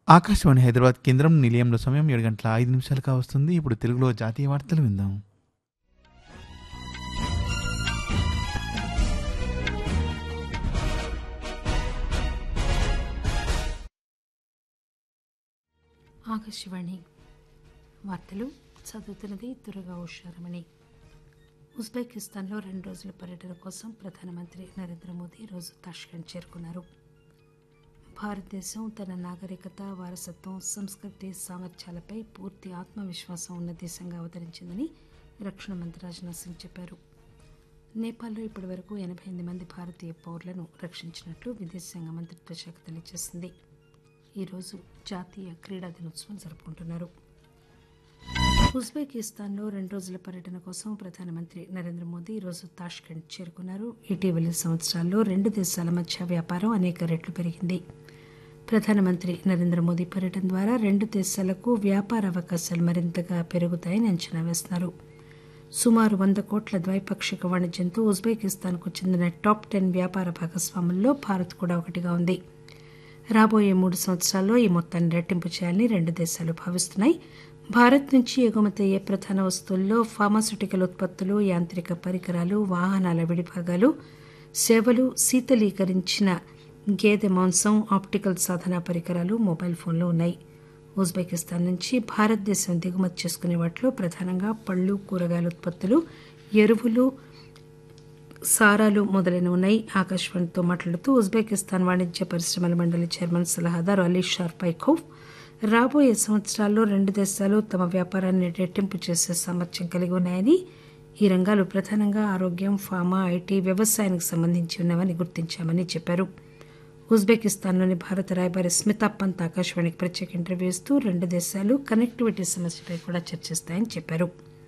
ఆకాశవాణి హైదరాబాద్ కేంద్రం నిలయంలో సమయం ఏడు గంటల ఐదు నిమిషాలుగా వస్తుంది ఇప్పుడు తెలుగులో జాతీయ వార్తలు విందాం ఆకాశవాణి వార్తలు చదువుతున్నది దుర్గా ఉషారమణి ఉజ్బెకిస్తాన్లో రెండు రోజుల పర్యటన కోసం ప్రధానమంత్రి నరేంద్ర మోదీ రోజు తాష్కెంట్ చేరుకున్నారు భారతదేశం తన నాగరికత వారసత్వం సంస్కృతి సామర్థ్యాలపై పూర్తి ఆత్మవిశ్వాసం ఉన్న దేశంగా అవతరించిందని రక్షణ మంత్రి రాజ్నాథ్ సింగ్ చెప్పారు నేపాల్లో ఇప్పటివరకు ఎనభై ఎనిమిది మంది భారతీయ పౌరులను రక్షించినట్లు విదేశాంగ మంత్రిత్వ శాఖ తెలియజేసింది ఈరోజు జాతీయ క్రీడా దినోత్సవం జరుపుకుంటున్నారు ఉజ్బెకిస్తాన్లో రెండు రోజుల పర్యటన కోసం ప్రధానమంత్రి నరేంద్ర మోదీ ఈరోజు తాష్కెంట్ చేరుకున్నారు ఇటీవలి సంవత్సరాల్లో రెండు దేశాల మధ్య వ్యాపారం అనేక రెట్లు పెరిగింది ప్రధానమంత్రి నరేంద్ర మోదీ పర్యటన ద్వారా రెండు దేశాలకు వ్యాపార అవకాశాలు మరింతగా పెరుగుతాయని అంచనా వేస్తున్నారు సుమారు వంద కోట్ల ద్వైపాక్షిక వాణిజ్యంతో ఉజ్బెకిస్తాన్కు చెందిన టాప్ టెన్ వ్యాపార భాగస్వాముల్లో భారత్ కూడా ఒకటిగా ఉంది రాబోయే మూడు సంవత్సరాల్లో ఈ మొత్తాన్ని రెట్టింపు చేయాలని రెండు దేశాలు భావిస్తున్నాయి భారత్ నుంచి ఎగుమతి అయ్యే ప్రధాన వస్తువుల్లో ఫార్మాస్యూటికల్ ఉత్పత్తులు యాంత్రిక పరికరాలు వాహనాల విడిభాగాలు సేవలు శీతలీకరించిన గేదె మాంసం ఆప్టికల్ సాధన పరికరాలు మొబైల్ ఫోన్లు ఉన్నాయి ఉజ్బెకిస్తాన్ నుంచి భారతదేశం దిగుమతి చేసుకునే వాటిలో ప్రధానంగా పళ్ళు కూరగాయల ఉత్పత్తులు ఎరువులు సారాలు మొదలైన ఉన్నాయి ఆకాశవాణితో మాట్లాడుతూ ఉజ్బెకిస్తాన్ వాణిజ్య పరిశ్రమల మండలి చైర్మన్ సలహాదారు అలీ షార్ పైఖోవ్ రాబోయే సంవత్సరాల్లో రెండు దేశాలు తమ వ్యాపారాన్ని రెట్టింపు చేసే సామర్థ్యం కలిగి ఉన్నాయని ఈ రంగాలు ప్రధానంగా ఆరోగ్యం ఫార్మా ఐటీ వ్యవసాయానికి సంబంధించి ఉన్నవని గుర్తించామని చెప్పారు ఉజ్బెకిస్తాన్లోని భారత రాయబారి స్మితా పంత్ ఆకాశవాణికి ప్రత్యేక ఇంటర్వ్యూ ఇస్తూ రెండు దేశాలు కనెక్టివిటీ సమస్యపై కూడా చర్చిస్తాయని చెప్పారు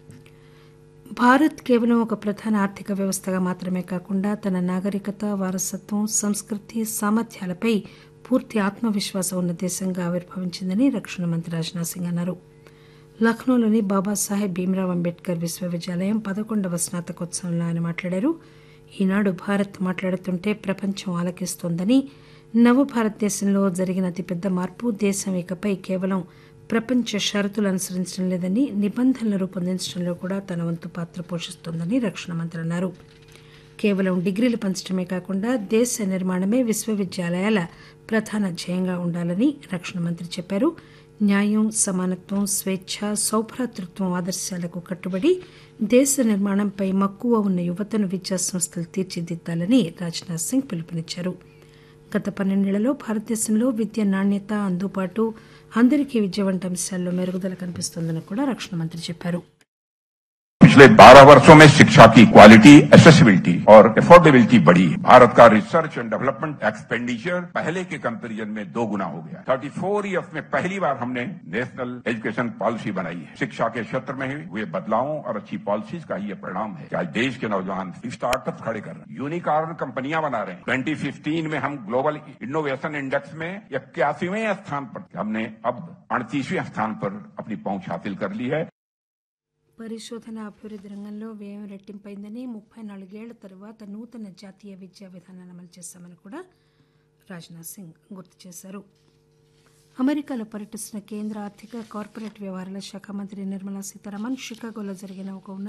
భారత్ కేవలం ఒక ప్రధాన ఆర్థిక వ్యవస్థగా మాత్రమే కాకుండా తన నాగరికత వారసత్వం సంస్కృతి సామర్థ్యాలపై పూర్తి ఆత్మవిశ్వాసం ఉన్న దేశంగా ఆవిర్భవించిందని రక్షణ మంత్రి రాజ్నాథ్ సింగ్ అన్నారు లక్నోలోని బాబాసాహెబ్ భీమ్రావ్ అంబేద్కర్ విశ్వవిద్యాలయం పదకొండవ స్నాతకోత్సవంలో ఆయన మాట్లాడారు ఈనాడు భారత్ మాట్లాడుతుంటే ప్రపంచం ఆలకిస్తోందని నవ భారతదేశంలో జరిగిన అతిపెద్ద మార్పు దేశం ఇకపై కేవలం ప్రపంచ షరతులు అనుసరించడం లేదని నిబంధనలు రూపొందించడంలో కూడా తన వంతు పాత్ర పోషిస్తోందని రక్షణ మంత్రి అన్నారు కేవలం డిగ్రీలు పంచడమే కాకుండా దేశ నిర్మాణమే విశ్వవిద్యాలయాల ప్రధాన ధ్యేయంగా ఉండాలని రక్షణ మంత్రి చెప్పారు న్యాయం సమానత్వం స్వేచ్ఛ సౌభ్రాతృత్వం ఆదర్శాలకు కట్టుబడి దేశ నిర్మాణంపై మక్కువ ఉన్న యువతను విద్యా సంస్థలు తీర్చిదిద్దాలని రాజ్నాథ్ సింగ్ పిలుపునిచ్చారు గత పన్నెండేళ్లలో భారతదేశంలో విద్య నాణ్యత అందుబాటు అందరికీ విద్య వంటి అంశాల్లో మెరుగుదల కనిపిస్తోందని కూడా రక్షణ మంత్రి చెప్పారు पिछले 12 वर्षों में शिक्षा की क्वालिटी एसेसिबिलिटी और अफोर्डेबिलिटी बढ़ी है भारत का रिसर्च एंड डेवलपमेंट एक्सपेंडिचर पहले के कंपैरिजन में दो गुना हो गया 34 ईयर्स में पहली बार हमने नेशनल एजुकेशन पॉलिसी बनाई है शिक्षा के क्षेत्र में हुए बदलावों और अच्छी पॉलिसीज का ये परिणाम है कि आज देश के नौजवान स्टार्टअप खड़े कर रहे हैं यूनिकॉर्न कंपनियां बना रहे हैं 2015 में हम ग्लोबल इनोवेशन इंडेक्स में इक्यासीवें स्थान पर हमने अब अड़तीसवें स्थान पर अपनी पहुंच हासिल कर ली है పరిశోధన అభివృద్ధి రంగంలో వ్యయం రెట్టింపైందని ముప్పై నాలుగేళ్ల తరువాత నూతన జాతీయ విద్యా విధానాన్ని అమలు చేశామని కూడా రాజ్నాథ్ సింగ్ గుర్తు చేశారు అమెరికాలో పర్యటిస్తున్న కేంద్ర ఆర్థిక కార్పొరేట్ వ్యవహారాల శాఖ మంత్రి నిర్మలా సీతారామన్ షికాగోలో జరిగిన ఒక